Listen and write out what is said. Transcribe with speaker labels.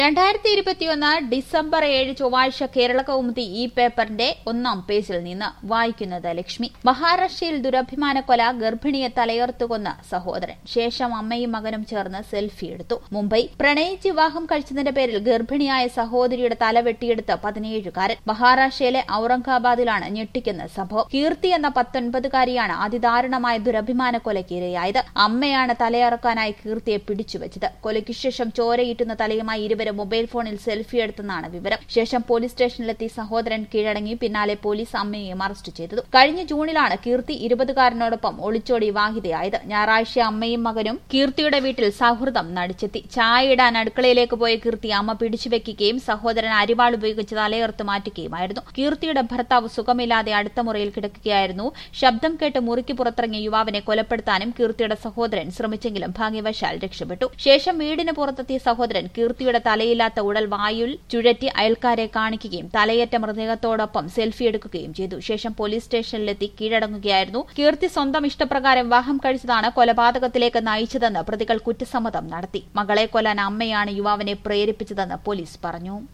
Speaker 1: രണ്ടായിരത്തി ഇരുപത്തിയൊന്ന് ഡിസംബർ ഏഴ് ചൊവ്വാഴ്ച കേരള കൗമുദി ഈ പേപ്പറിന്റെ ഒന്നാം പേജിൽ നിന്ന് വായിക്കുന്നത് ലക്ഷ്മി മഹാരാഷ്ട്രയിൽ ദുരഭിമാന കൊല ഗർഭിണിയെ തലയോർത്തുകൊന്ന സഹോദരൻ ശേഷം അമ്മയും മകനും ചേർന്ന് സെൽഫി എടുത്തു മുംബൈ പ്രണയിച്ച് വിവാഹം കഴിച്ചതിന്റെ പേരിൽ ഗർഭിണിയായ സഹോദരിയുടെ തല വെട്ടിയെടുത്ത പതിനേഴുകാരൻ മഹാരാഷ്ട്രയിലെ ഔറംഗാബാദിലാണ് ഞെട്ടിക്കുന്ന സംഭവം കീർത്തി എന്ന പത്തൊൻപതുകാരിയാണ് അതിദാരുണമായ ദുരഭിമാന കൊലയ്ക്ക് ഇരയായത് അമ്മയാണ് തലയറക്കാനായി കീർത്തിയെ പിടിച്ചുവച്ചത് കൊലയ്ക്ക് ശേഷം ചോരയിട്ടുന്ന തലയുമായി ഇരുവരും മൊബൈൽ ഫോണിൽ സെൽഫി എടുത്തെന്നാണ് വിവരം ശേഷം പോലീസ് സ്റ്റേഷനിലെത്തി സഹോദരൻ കീഴടങ്ങി പിന്നാലെ പോലീസ് അമ്മയെയും അറസ്റ്റ് ചെയ്തത് കഴിഞ്ഞ ജൂണിലാണ് കീർത്തി ഇരുപതുകാരനോടൊപ്പം ഒളിച്ചോടി വിവാഹിതയായത് ഞായറാഴ്ച അമ്മയും മകനും കീർത്തിയുടെ വീട്ടിൽ സൗഹൃദം നടിച്ചെത്തി ചായ ഇടാൻ അടുക്കളയിലേക്ക് പോയ കീർത്തി അമ്മ പിടിച്ചുവെക്കുകയും സഹോദരൻ അരിവാൾ ഉപയോഗിച്ച് തലയർത്ത് മാറ്റുകയുമായിരുന്നു കീർത്തിയുടെ ഭർത്താവ് സുഖമില്ലാതെ അടുത്ത മുറിയിൽ കിടക്കുകയായിരുന്നു ശബ്ദം കേട്ട് മുറിക്ക് പുറത്തിറങ്ങിയ യുവാവിനെ കൊലപ്പെടുത്താനും കീർത്തിയുടെ സഹോദരൻ ശ്രമിച്ചെങ്കിലും ഭാഗ്യവശാൽ രക്ഷപ്പെട്ടു ശേഷം വീടിന് പുറത്തെത്തിയ സഹോദരൻ കീർത്തിയുടെ തലയില്ലാത്ത ഉടൽ വായുവിൽ ചുഴറ്റി അയൽക്കാരെ കാണിക്കുകയും തലയേറ്റ മൃതദേഹത്തോടൊപ്പം സെൽഫി എടുക്കുകയും ചെയ്തു ശേഷം പോലീസ് സ്റ്റേഷനിലെത്തി കീഴടങ്ങുകയായിരുന്നു കീർത്തി സ്വന്തം ഇഷ്ടപ്രകാരം വിവാഹം കഴിച്ചതാണ് കൊലപാതകത്തിലേക്ക് നയിച്ചതെന്ന് പ്രതികൾ കുറ്റസമ്മതം നടത്തി മകളെ കൊല്ലാൻ അമ്മയാണ് യുവാവിനെ പ്രേരിപ്പിച്ചതെന്ന് പോലീസ് പറഞ്ഞു